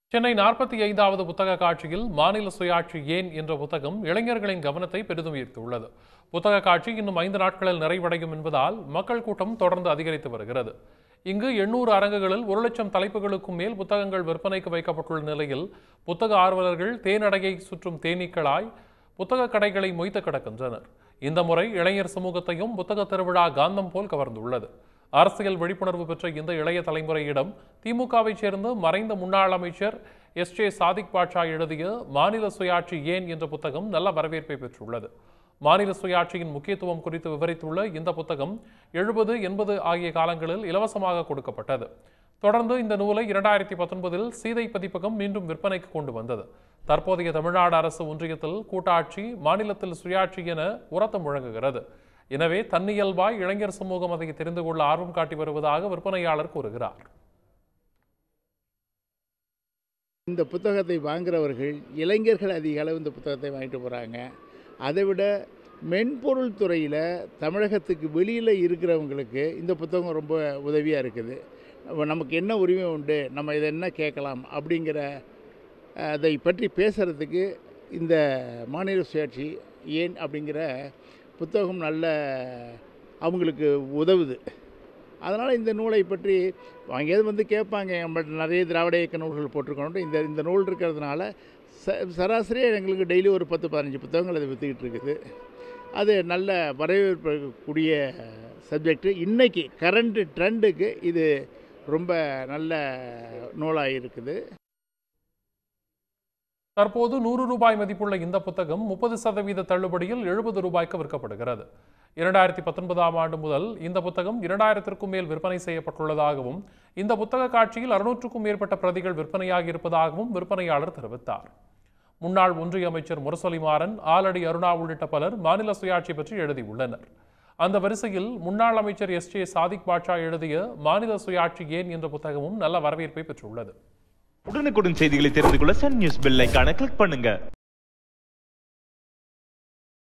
சென்னை நாற்பத்தி ஐந்தாவது புத்தக காட்சியில் மாநில சுயாட்சி ஏன் என்ற புத்தகம் இளைஞர்களின் கவனத்தை பெரிதும் ஈர்த்துள்ளது புத்தக காட்சி இன்னும் ஐந்து நாட்களில் நிறைவடையும் என்பதால் மக்கள் கூட்டம் தொடர்ந்து அதிகரித்து வருகிறது இங்கு எண்ணூறு அரங்குகளில் ஒரு லட்சம் தலைப்புகளுக்கும் மேல் புத்தகங்கள் விற்பனைக்கு வைக்கப்பட்டுள்ள நிலையில் புத்தக ஆர்வலர்கள் தேனடையை சுற்றும் தேனீக்களாய் புத்தக கடைகளை மொய்த்து கிடக்கின்றனர் இந்த முறை இளைஞர் சமூகத்தையும் புத்தக திருவிழா காந்தம் போல் கவர்ந்துள்ளது அரசியல் விழிப்புணர்வு பெற்ற இந்த இளைய தலைமுறையிடம் திமுகவைச் சேர்ந்த மறைந்த முன்னாள் அமைச்சர் எஸ் ஜே சாதிக் பாட்ஷா எழுதிய மாநில சுயாட்சி ஏன் என்ற புத்தகம் நல்ல வரவேற்பை பெற்றுள்ளது மாநில சுயாட்சியின் முக்கியத்துவம் குறித்து விவரித்துள்ள இந்த புத்தகம் எழுபது எண்பது ஆகிய காலங்களில் இலவசமாக கொடுக்கப்பட்டது தொடர்ந்து இந்த நூலை இரண்டாயிரத்தி பத்தொன்பதில் சீதை பதிப்பகம் மீண்டும் விற்பனைக்கு கொண்டு வந்தது தற்போதைய தமிழ்நாடு அரசு ஒன்றியத்தில் கூட்டாட்சி மாநிலத்தில் சுயாட்சி என உரத்து முழங்குகிறது எனவே தன்னியல்பாய் இளைஞர் சமூகம் அதை தெரிந்து கொள்ள ஆர்வம் காட்டி வருவதாக விற்பனையாளர் கூறுகிறார் இந்த புத்தகத்தை வாங்குறவர்கள் இளைஞர்கள் அதிக அளவு இந்த புத்தகத்தை வாங்கிட்டு போகிறாங்க அதை விட மென்பொருள் துறையில் தமிழகத்துக்கு வெளியில் இருக்கிறவங்களுக்கு இந்த புத்தகம் ரொம்ப உதவியாக இருக்குது அப்ப நமக்கு என்ன உரிமை உண்டு நம்ம இதை என்ன கேட்கலாம் அப்படிங்கிற அஹ், அதை பற்றி பேசுகிறதுக்கு இந்த மாநில சுயாட்சி ஏன் அப்படிங்கிற புத்தகம் நல்ல அவங்களுக்கு உதவுது அதனால் இந்த நூலை பற்றி வாங்கியது வந்து கேட்பாங்க நம்மள்ட்ட நிறைய திராவிட இயக்க நூல்கள் போட்டிருக்கோம் இந்த இந்த நூல் இருக்கிறதுனால ச சராசரியாக எங்களுக்கு டெய்லி ஒரு பத்து பதினஞ்சு புத்தகங்கள் அது விற்றுக்கிட்டு இருக்குது அது நல்ல வரவேற்பக்கூடிய சப்ஜெக்ட்டு இன்றைக்கி கரண்ட் ட்ரெண்டுக்கு இது ரொம்ப நல்ல நூலாக இருக்குது தற்போது நூறு ரூபாய் மதிப்புள்ள இந்த புத்தகம் முப்பது சதவீத தள்ளுபடியில் எழுபது ரூபாய்க்கு விற்கப்படுகிறது இரண்டாயிரத்தி பத்தொன்பதாம் ஆண்டு முதல் இந்த புத்தகம் இரண்டாயிரத்திற்கும் மேல் விற்பனை செய்யப்பட்டுள்ளதாகவும் இந்த புத்தக காட்சியில் அறுநூற்றுக்கும் மேற்பட்ட பிரதிகள் விற்பனையாகி இருப்பதாகவும் விற்பனையாளர் தெரிவித்தார் முன்னாள் ஒன்றிய அமைச்சர் முரசொலி மாறன் ஆலடி அருணா உள்ளிட்ட பலர் மாநில சுயாட்சி பற்றி எழுதியுள்ளனர் அந்த வரிசையில் முன்னாள் அமைச்சர் எஸ் ஜே சாதிக் பாட்ஷா எழுதிய மாநில சுயாட்சி ஏன் என்ற புத்தகமும் நல்ல வரவேற்பை பெற்றுள்ளது உடனுக்குடன் செய்திகளை தெரிந்து கொள்ள சன் நியூஸ் பெல் ஐகானை கிளிக் பண்ணுங்க